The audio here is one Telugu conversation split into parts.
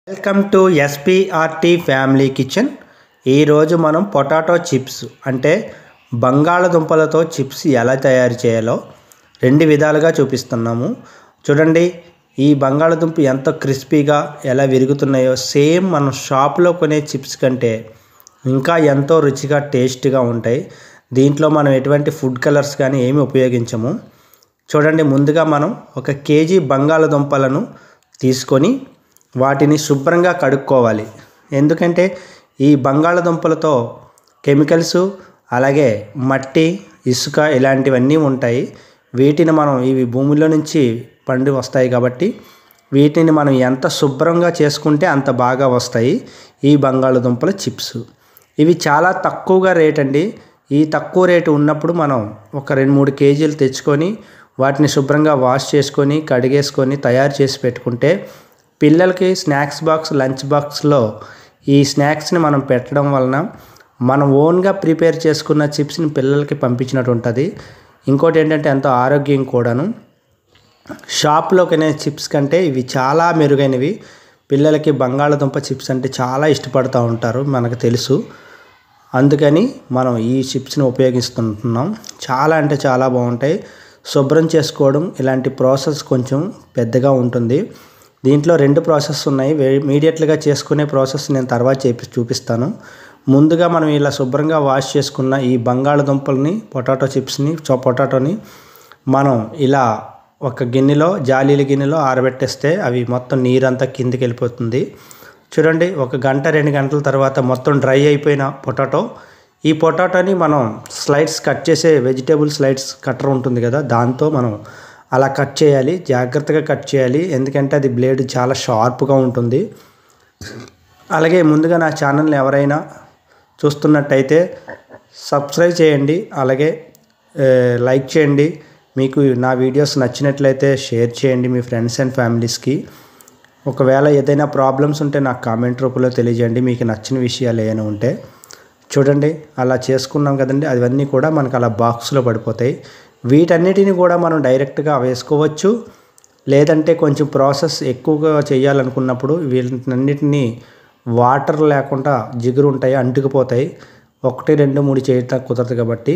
welcome to SPRT family kitchen ఈరోజు మనం పొటాటో చిప్స్ అంటే బంగాళదుంపలతో చిప్స్ ఎలా తయారు చేయాలో రెండు విధాలుగా చూపిస్తున్నాము చూడండి ఈ బంగాళదుంప ఎంత క్రిస్పీగా ఎలా విరుగుతున్నాయో సేమ్ మనం షాప్లో కొనే చిప్స్ కంటే ఇంకా ఎంతో రుచిగా టేస్ట్గా ఉంటాయి దీంట్లో మనం ఎటువంటి ఫుడ్ కలర్స్ కానీ ఏమి ఉపయోగించము చూడండి ముందుగా మనం ఒక కేజీ బంగాళదుంపలను తీసుకొని వాటిని శుభ్రంగా కడుక్కోవాలి ఎందుకంటే ఈ బంగాళదుంపలతో కెమికల్స్ అలాగే మట్టి ఇసుక ఇలాంటివన్నీ ఉంటాయి వీటిని మనం ఇవి భూమిలో నుంచి పండి వస్తాయి కాబట్టి వీటిని మనం ఎంత శుభ్రంగా చేసుకుంటే అంత బాగా వస్తాయి ఈ బంగాళదుంపల చిప్స్ ఇవి చాలా తక్కువగా రేట్ అండి ఈ తక్కువ రేటు ఉన్నప్పుడు మనం ఒక రెండు మూడు కేజీలు తెచ్చుకొని వాటిని శుభ్రంగా వాష్ చేసుకొని కడిగేసుకొని తయారు చేసి పెట్టుకుంటే పిల్లలకి స్నాక్స్ బాక్స్ లంచ్ బాక్స్లో ఈ స్నాక్స్ని మనం పెట్టడం వలన మనం ఓన్గా ప్రిపేర్ చేసుకున్న చిప్స్ని పిల్లలకి పంపించినట్టు ఉంటుంది ఇంకోటి ఏంటంటే ఎంతో ఆరోగ్యం కూడాను షాప్లో కొనే చిప్స్ కంటే ఇవి చాలా మెరుగైనవి పిల్లలకి బంగాళదుంప చిప్స్ అంటే చాలా ఇష్టపడుతూ ఉంటారు మనకు తెలుసు అందుకని మనం ఈ చిప్స్ని ఉపయోగిస్తుంటున్నాం చాలా అంటే చాలా బాగుంటాయి శుభ్రం చేసుకోవడం ఇలాంటి ప్రాసెస్ కొంచెం పెద్దగా ఉంటుంది దీంట్లో రెండు ప్రాసెస్ ఉన్నాయి ఇమీడియట్గా చేసుకునే ప్రాసెస్ నేను తర్వాత చేపి చూపిస్తాను ముందుగా మనం ఇలా శుభ్రంగా వాష్ చేసుకున్న ఈ బంగాళదుంపల్ని పొటాటో చిప్స్ని పొటాటోని మనం ఇలా ఒక గిన్నెలో జాలీల గిన్నెలో ఆరబెట్టేస్తే అవి మొత్తం నీరంతా కిందికి వెళ్ళిపోతుంది చూడండి ఒక గంట రెండు గంటల తర్వాత మొత్తం డ్రై అయిపోయిన పొటాటో ఈ పొటాటోని మనం స్లైడ్స్ కట్ చేసే వెజిటేబుల్ స్లైడ్స్ కట్టర్ ఉంటుంది కదా దాంతో మనం అలా కట్ చేయాలి జాగ్రత్తగా కట్ చేయాలి ఎందుకంటే అది బ్లేడ్ చాలా షార్ప్గా ఉంటుంది అలాగే ముందుగా నా ఛానల్ని ఎవరైనా చూస్తున్నట్టయితే సబ్స్క్రైబ్ చేయండి అలాగే లైక్ చేయండి మీకు నా వీడియోస్ నచ్చినట్లయితే షేర్ చేయండి మీ ఫ్రెండ్స్ అండ్ ఫ్యామిలీస్కి ఒకవేళ ఏదైనా ప్రాబ్లమ్స్ ఉంటే నాకు కామెంట్ రూపంలో తెలియజేయండి మీకు నచ్చిన విషయాలు ఏమైనా ఉంటే చూడండి అలా చేసుకున్నాం కదండి అవన్నీ కూడా మనకు అలా బాక్స్లో పడిపోతాయి వీటన్నిటిని కూడా మనం డైరెక్ట్గా వేసుకోవచ్చు లేదంటే కొంచెం ప్రాసెస్ ఎక్కువగా చేయాలనుకున్నప్పుడు వీటన్నిటిని వాటర్ లేకుండా జిగురు ఉంటాయి అంటుకుపోతాయి ఒకటి రెండు మూడు చేయటం కుదరదు కాబట్టి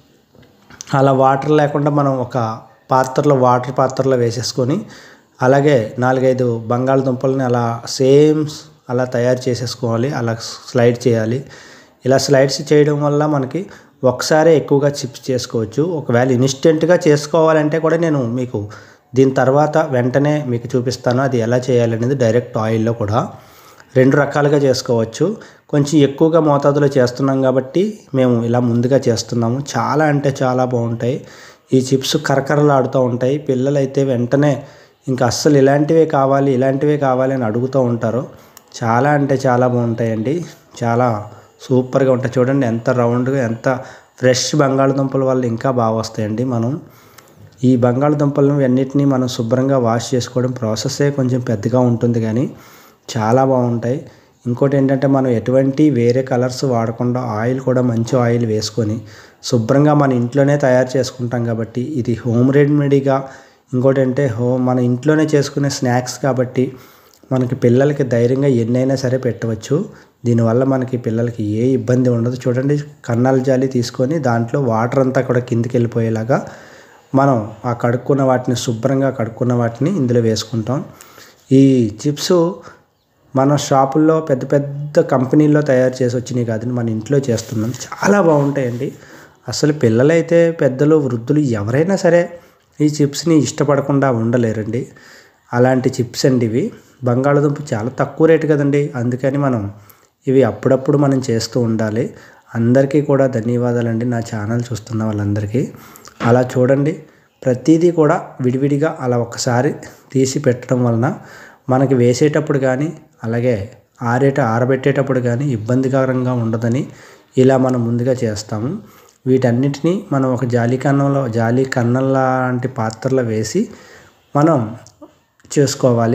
అలా వాటర్ లేకుండా మనం ఒక పాత్రలో వాటర్ పాత్రలో వేసేసుకొని అలాగే నాలుగైదు బంగాళదుంపలని అలా సేమ్ అలా తయారు చేసేసుకోవాలి అలా స్లైడ్ చేయాలి ఇలా స్లైడ్స్ చేయడం వల్ల మనకి ఒకసారి ఎక్కువగా చిప్స్ చేసుకోవచ్చు ఒకవేళ ఇన్స్టెంట్గా చేసుకోవాలంటే కూడా నేను మీకు దీని తర్వాత వెంటనే మీకు చూపిస్తాను అది ఎలా చేయాలనేది డైరెక్ట్ ఆయిల్లో కూడా రెండు రకాలుగా చేసుకోవచ్చు కొంచెం ఎక్కువగా మోతాదులో చేస్తున్నాం కాబట్టి మేము ఇలా ముందుగా చేస్తున్నాము చాలా అంటే చాలా బాగుంటాయి ఈ చిప్స్ కరకరలాడుతూ ఉంటాయి పిల్లలైతే వెంటనే ఇంకా అస్సలు ఇలాంటివే కావాలి ఇలాంటివే కావాలి అని అడుగుతూ ఉంటారు చాలా అంటే చాలా బాగుంటాయండి చాలా సూపర్గా ఉంటాయి చూడండి ఎంత రౌండ్గా ఎంత ఫ్రెష్ బంగాళదుంపల వల్ల ఇంకా బాగా వస్తాయండి మనం ఈ బంగాళదుంపలను అన్నిటినీ మనం శుభ్రంగా వాష్ చేసుకోవడం ప్రాసెసే కొంచెం పెద్దగా ఉంటుంది కానీ చాలా బాగుంటాయి ఇంకోటి ఏంటంటే మనం ఎటువంటి వేరే కలర్స్ వాడకుండా ఆయిల్ కూడా మంచి ఆయిల్ వేసుకొని శుభ్రంగా మన ఇంట్లోనే తయారు చేసుకుంటాం కాబట్టి ఇది హోమ్ రెమెడీగా ఇంకోటి అంటే హోమ్ మన ఇంట్లోనే చేసుకునే స్నాక్స్ కాబట్టి మనకి పిల్లలకి ధైర్యంగా ఎన్నైనా సరే పెట్టవచ్చు దీనివల్ల మనకి పిల్లలకి ఏ ఇబ్బంది ఉండదు చూడండి కన్నాల జాలి తీసుకొని దాంట్లో వాటర్ అంతా కూడా కిందికి వెళ్ళిపోయేలాగా మనం ఆ కడుక్కున్న వాటిని శుభ్రంగా కడుక్కున్న వాటిని ఇందులో వేసుకుంటాం ఈ చిప్స్ మన షాపుల్లో పెద్ద పెద్ద కంపెనీల్లో తయారు చేసి వచ్చినాయి కాదండి మన ఇంట్లో చేస్తున్నాం చాలా బాగుంటాయండి అసలు పిల్లలైతే పెద్దలు వృద్ధులు ఎవరైనా సరే ఈ చిప్స్ని ఇష్టపడకుండా ఉండలేరండి అలాంటి చిప్స్ అండి ఇవి బంగాళదుంప చాలా తక్కువ రేటు కదండి అందుకని మనం ఇవి అప్పుడప్పుడు మనం చేస్తూ ఉండాలి అందరికీ కూడా ధన్యవాదాలండి నా ఛానల్ చూస్తున్న వాళ్ళందరికీ అలా చూడండి ప్రతిదీ కూడా విడివిడిగా అలా ఒకసారి తీసి పెట్టడం వలన మనకి వేసేటప్పుడు కానీ అలాగే ఆరేట ఆరబెట్టేటప్పుడు కానీ ఇబ్బందికరంగా ఉండదని ఇలా మనం ముందుగా చేస్తాము వీటన్నిటిని మనం ఒక జాలి కన్నంలో జాలి కన్నం లాంటి పాత్రలో వేసి మనం చేసుకోవాలి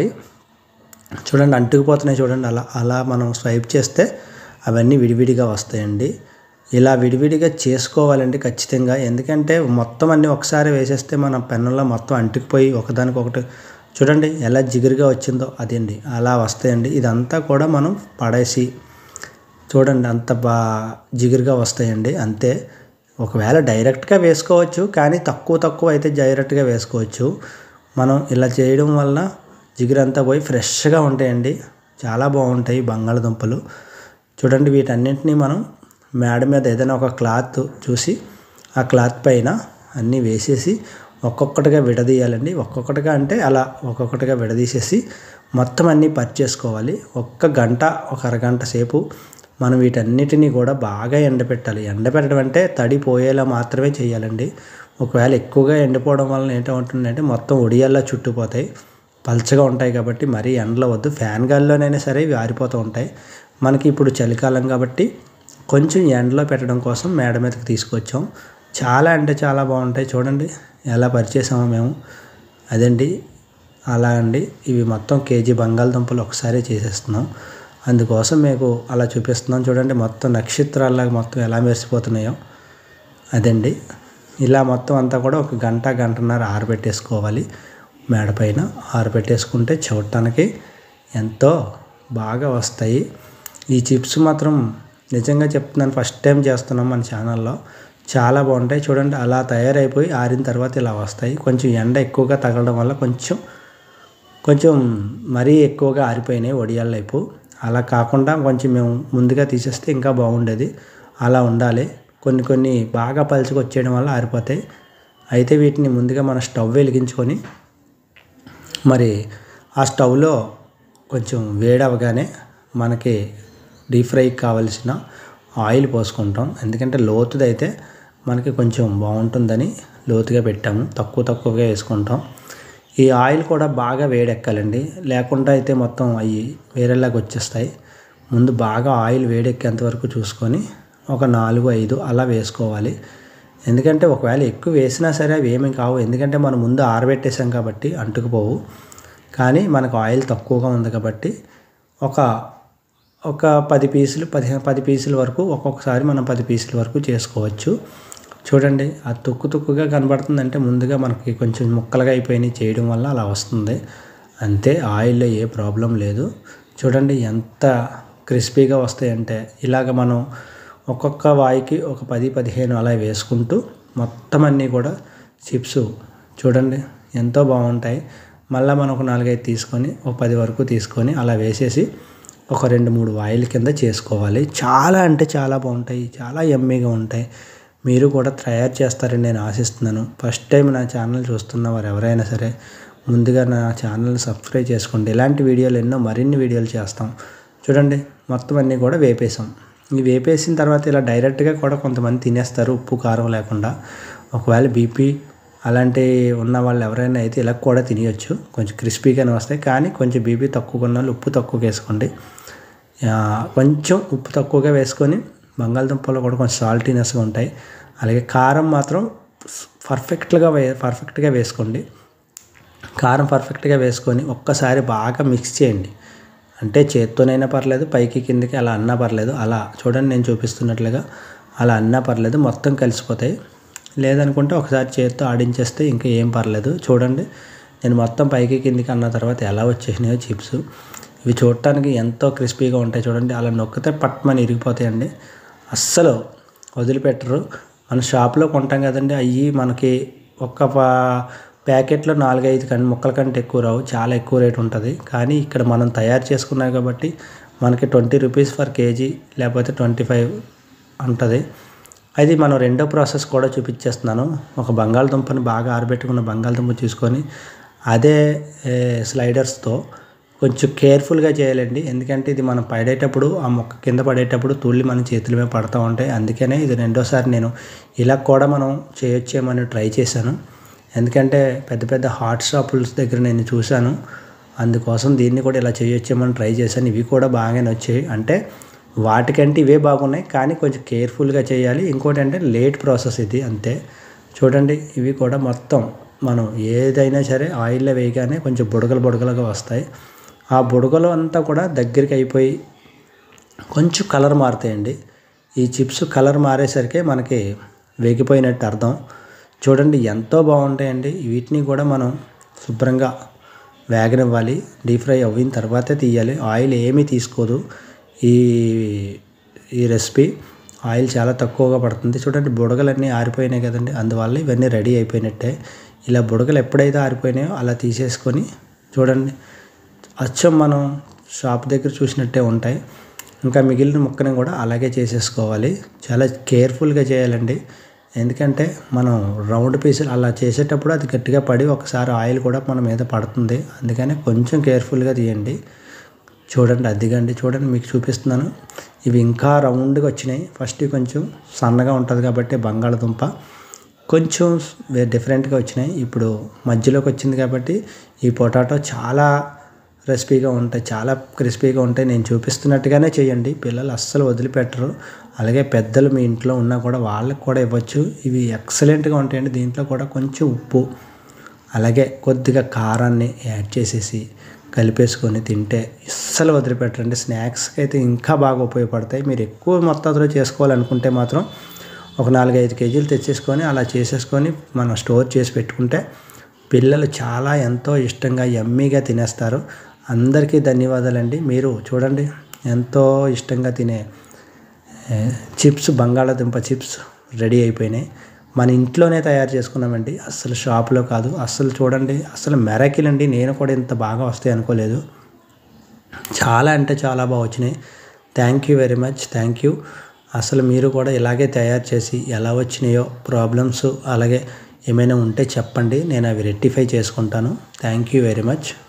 చూడండి అంటుకుపోతున్నాయి చూడండి అలా అలా మనం స్వైప్ చేస్తే అవన్నీ విడివిడిగా వస్తాయండి ఇలా విడివిడిగా చేసుకోవాలండి ఖచ్చితంగా ఎందుకంటే మొత్తం అన్నీ ఒకసారి వేసేస్తే మన పెన్నులో మొత్తం అంటుకుపోయి ఒకదానికొకటి చూడండి ఎలా జిగురుగా వచ్చిందో అదండి అలా వస్తాయండి ఇదంతా కూడా మనం పడేసి చూడండి అంత బా జిగురుగా వస్తాయండి అంతే ఒకవేళ డైరెక్ట్గా వేసుకోవచ్చు కానీ తక్కువ తక్కువ అయితే డైరెక్ట్గా వేసుకోవచ్చు మనం ఇలా చేయడం వల్ల జిగురంతా పోయి ఫ్రెష్గా ఉంటాయండి చాలా బాగుంటాయి బంగాళదుంపలు చూడండి వీటన్నింటినీ మనం మేడ మీద ఏదైనా ఒక క్లాత్ చూసి ఆ క్లాత్ పైన అన్నీ వేసేసి ఒక్కొక్కటిగా విడదీయాలండి ఒక్కొక్కటిగా అంటే అలా ఒక్కొక్కటిగా విడదీసేసి మొత్తం అన్నీ పర్చేసుకోవాలి ఒక్క గంట ఒక అరగంట సేపు మనం వీటన్నిటిని కూడా బాగా ఎండబెట్టాలి ఎండబెట్టడం అంటే తడి పోయేలా మాత్రమే చేయాలండి ఒకవేళ ఎక్కువగా ఎండిపోవడం వలన ఏంటవుతుందంటే మొత్తం ఒడియాల్లా చుట్టుపోతాయి పల్చగా ఉంటాయి కాబట్టి మరీ ఎండలో వద్దు ఫ్యాన్ గాలిలోనైనా సరే ఇవి ఆరిపోతూ ఉంటాయి మనకి ఇప్పుడు చలికాలం కాబట్టి కొంచెం ఎండలో పెట్టడం కోసం మేడ మీదకి తీసుకొచ్చాం చాలా అంటే చాలా బాగుంటాయి చూడండి ఎలా పరిచేసామో మేము అదండి అలా అండి ఇవి మొత్తం కేజీ బంగాళదుంపలు ఒకసారి చేసేస్తున్నాం అందుకోసం మీకు అలా చూపిస్తున్నాం చూడండి మొత్తం నక్షత్రాల్లాగా మొత్తం ఎలా మెరిసిపోతున్నాయో అదండి ఇలా మొత్తం అంతా కూడా ఒక గంట గంటన్నర ఆరబెట్టేసుకోవాలి మేడ పైన ఆరబెట్టేసుకుంటే చూడటానికి ఎంతో బాగా వస్తాయి ఈ చిప్స్ మాత్రం నిజంగా చెప్తున్నాను ఫస్ట్ టైం చేస్తున్నాం మన ఛానల్లో చాలా బాగుంటాయి చూడండి అలా తయారైపోయి ఆరిన తర్వాత ఇలా వస్తాయి కొంచెం ఎండ ఎక్కువగా తగలడం వల్ల కొంచెం కొంచెం మరీ ఎక్కువగా ఆరిపోయినాయి వడియాల వైపు అలా కాకుండా కొంచెం మేము ముందుగా తీసేస్తే ఇంకా బాగుండేది అలా ఉండాలి కొన్ని కొన్ని బాగా పలుచుకు వచ్చేయడం వల్ల ఆరిపోతాయి అయితే వీటిని ముందుగా మన స్టవ్ వెలిగించుకొని మరి ఆ స్టవ్లో కొంచెం వేడవగానే మనకి డీప్ ఫ్రైకి కావలసిన ఆయిల్ పోసుకుంటాం ఎందుకంటే లోతుదైతే మనకి కొంచెం బాగుంటుందని లోతుగా పెట్టాము తక్కువ తక్కువగా వేసుకుంటాం ఈ ఆయిల్ కూడా బాగా వేడెక్కాలండి లేకుండా అయితే మొత్తం అవి వేరేలాగా వచ్చేస్తాయి ముందు బాగా ఆయిల్ వేడెక్కేంత వరకు చూసుకొని ఒక నాలుగు ఐదు అలా వేసుకోవాలి ఎందుకంటే ఒకవేళ ఎక్కువ వేసినా సరే అవి ఏమీ కావు ఎందుకంటే మనం ముందు ఆరబెట్టేసాం కాబట్టి అంటుకుపోవు కానీ మనకు ఆయిల్ తక్కువగా ఉంది కాబట్టి ఒక ఒక పది పీసులు పదిహేను పది పీసుల వరకు ఒక్కొక్కసారి మనం పది పీసుల వరకు చేసుకోవచ్చు చూడండి ఆ తుక్కు తుక్కుగా కనబడుతుందంటే ముందుగా మనకి కొంచెం ముక్కలుగా అయిపోయినాయి చేయడం వల్ల అలా వస్తుంది అంతే ఆయిల్లో ఏ ప్రాబ్లం లేదు చూడండి ఎంత క్రిస్పీగా వస్తాయంటే ఇలాగ మనం ఒక్కొక్క వాయికి ఒక పది పదిహేను అలా వేసుకుంటూ మొత్తం అన్నీ కూడా చిప్స్ చూడండి ఎంతో బాగుంటాయి మళ్ళీ మనం ఒక నాలుగైదు తీసుకొని ఒక పది వరకు తీసుకొని అలా వేసేసి ఒక రెండు మూడు వాయిల్ కింద చేసుకోవాలి చాలా అంటే చాలా బాగుంటాయి చాలా ఎమ్మీగా ఉంటాయి మీరు కూడా తయారు చేస్తారని నేను ఆశిస్తున్నాను ఫస్ట్ టైం నా ఛానల్ చూస్తున్న వారు ఎవరైనా సరే ముందుగా నా ఛానల్ని సబ్స్క్రైబ్ చేసుకోండి ఇలాంటి వీడియోలు ఎన్నో మరిన్ని వీడియోలు చేస్తాం చూడండి మొత్తం అన్నీ కూడా వేపేసాం ఈ వేపేసిన తర్వాత ఇలా డైరెక్ట్గా కూడా కొంతమంది తినేస్తారు ఉప్పు కారం లేకుండా ఒకవేళ బీపీ అలాంటి ఉన్న వాళ్ళు ఎవరైనా అయితే ఇలా కూడా తినేయచ్చు కొంచెం క్రిస్పీగానే వస్తాయి కానీ కొంచెం బీపీ తక్కువగా ఉన్న వాళ్ళు ఉప్పు తక్కువ వేసుకోండి కొంచెం ఉప్పు తక్కువగా వేసుకొని బంగాళదుంపలు కూడా కొంచెం సాల్టీనెస్గా ఉంటాయి అలాగే కారం మాత్రం పర్ఫెక్ట్గా వే పర్ఫెక్ట్గా వేసుకోండి కారం పర్ఫెక్ట్గా వేసుకొని ఒక్కసారి బాగా మిక్స్ చేయండి అంటే చేత్తోనైనా పర్లేదు పైకి కిందకి అలా అన్నా పర్లేదు అలా చూడండి నేను చూపిస్తున్నట్లుగా అలా అన్నా పర్లేదు మొత్తం కలిసిపోతాయి లేదనుకుంటే ఒకసారి చేత్తో ఆడించేస్తే ఇంకా ఏం పర్లేదు చూడండి నేను మొత్తం పైకి కిందికి అన్న తర్వాత ఎలా వచ్చేసినాయో చిప్స్ ఇవి చూడటానికి ఎంతో క్రిస్పీగా ఉంటాయి చూడండి అలా నొక్కితే పట్మని ఇరిగిపోతాయండి అస్సలు వదిలిపెట్టరు మన షాప్లో కొంటాం కదండి అవి మనకి ఒక్క ప్యాకెట్లో నాలుగైదు కంటే ముక్కల కంటే ఎక్కువ రావు చాలా ఎక్కువ రేట్ ఉంటుంది కానీ ఇక్కడ మనం తయారు చేసుకున్నాం కాబట్టి మనకి ట్వంటీ రూపీస్ ఫర్ కేజీ లేకపోతే ట్వంటీ ఫైవ్ ఉంటుంది అది మనం రెండో ప్రాసెస్ కూడా చూపించేస్తున్నాను ఒక బంగాళదుంపని బాగా ఆరబెట్టుకున్న బంగాళదుంప చూసుకొని అదే స్లైడర్స్తో కొంచెం కేర్ఫుల్గా చేయాలండి ఎందుకంటే ఇది మనం పడేటప్పుడు ఆ మొక్క కింద పడేటప్పుడు తుళ్ళి మన చేతుల మీద పడుతూ ఉంటాయి అందుకనే ఇది రెండోసారి నేను ఇలా కూడా మనం చేయొచ్చేమని ట్రై చేశాను ఎందుకంటే పెద్ద పెద్ద హాట్ షాపుల్స్ దగ్గర నేను చూశాను అందుకోసం దీన్ని కూడా ఇలా చేయొచ్చేమని ట్రై చేశాను ఇవి కూడా బాగానే వచ్చాయి అంటే వాటికంటే ఇవే బాగున్నాయి కానీ కొంచెం కేర్ఫుల్గా చేయాలి ఇంకోటి అంటే లేట్ ప్రాసెస్ ఇది అంతే చూడండి ఇవి కూడా మొత్తం మనం ఏదైనా సరే ఆయిల్లో వేయగానే కొంచెం బుడగలు బుడగలుగా వస్తాయి ఆ బుడగలు అంతా కూడా దగ్గరికి అయిపోయి కొంచెం కలర్ మారుతాయండి ఈ చిప్స్ కలర్ మారేసరికి మనకి వేగిపోయినట్టు అర్థం చూడండి ఎంతో బాగుంటాయండి వీటిని కూడా మనం శుభ్రంగా వేగనివ్వాలి డీప్ ఫ్రై అయిన తర్వాతే తీయాలి ఆయిల్ ఏమీ తీసుకోదు ఈ ఈ రెసిపీ ఆయిల్ చాలా తక్కువగా పడుతుంది చూడండి బుడగలన్నీ ఆరిపోయినాయి కదండి అందువల్ల ఇవన్నీ రెడీ అయిపోయినట్టే ఇలా బుడగలు ఎప్పుడైతే ఆరిపోయినాయో అలా తీసేసుకొని చూడండి అచ్చం మనం షాప్ దగ్గర చూసినట్టే ఉంటాయి ఇంకా మిగిలిన ముక్కని కూడా అలాగే చేసేసుకోవాలి చాలా కేర్ఫుల్గా చేయాలండి ఎందుకంటే మనం రౌండ్ పీసులు అలా చేసేటప్పుడు అది గట్టిగా పడి ఒకసారి ఆయిల్ కూడా మన మీద పడుతుంది అందుకని కొంచెం కేర్ఫుల్గా తీయండి చూడండి అదిగండి చూడండి మీకు చూపిస్తున్నాను ఇవి ఇంకా రౌండ్గా వచ్చినాయి ఫస్ట్ కొంచెం సన్నగా ఉంటుంది కాబట్టి బంగాళదుంప కొంచెం డిఫరెంట్గా వచ్చినాయి ఇప్పుడు మధ్యలోకి వచ్చింది కాబట్టి ఈ పొటాటో చాలా రెసిపీగా ఉంటాయి చాలా క్రిస్పీగా ఉంటాయి నేను చూపిస్తున్నట్టుగానే చేయండి పిల్లలు అస్సలు వదిలిపెట్టరు అలాగే పెద్దలు మీ ఇంట్లో ఉన్నా కూడా వాళ్ళకి కూడా ఇవ్వచ్చు ఇవి ఎక్సలెంట్గా ఉంటాయండి దీంట్లో కూడా కొంచెం ఉప్పు అలాగే కొద్దిగా కారాన్ని యాడ్ చేసేసి కలిపేసుకొని తింటే అస్సలు వదిలిపెట్టండి స్నాక్స్కి అయితే ఇంకా బాగా ఉపయోగపడతాయి మీరు ఎక్కువ మొత్తాదులో చేసుకోవాలనుకుంటే మాత్రం ఒక నాలుగైదు కేజీలు తెచ్చేసుకొని అలా చేసేసుకొని మనం స్టోర్ చేసి పెట్టుకుంటే పిల్లలు చాలా ఎంతో ఇష్టంగా ఎమ్మీగా తినేస్తారు అందరికీ ధన్యవాదాలండి మీరు చూడండి ఎంతో ఇష్టంగా తినే చిప్స్ బంగాళాదుంప చిప్స్ రెడీ అయిపోయినాయి మన ఇంట్లోనే తయారు చేసుకున్నామండి అస్సలు షాప్లో కాదు అస్సలు చూడండి అస్సలు మెరకిల్ అండి నేను కూడా ఇంత బాగా వస్తాయి అనుకోలేదు చాలా అంటే చాలా బాగా వచ్చినాయి thank you very much thank you అసలు మీరు కూడా ఇలాగే తయారు చేసి ఎలా వచ్చినాయో ప్రాబ్లమ్స్ అలాగే ఏమైనా ఉంటే చెప్పండి నేను అవి రెక్టిఫై చేసుకుంటాను థ్యాంక్ యూ వెరీ మచ్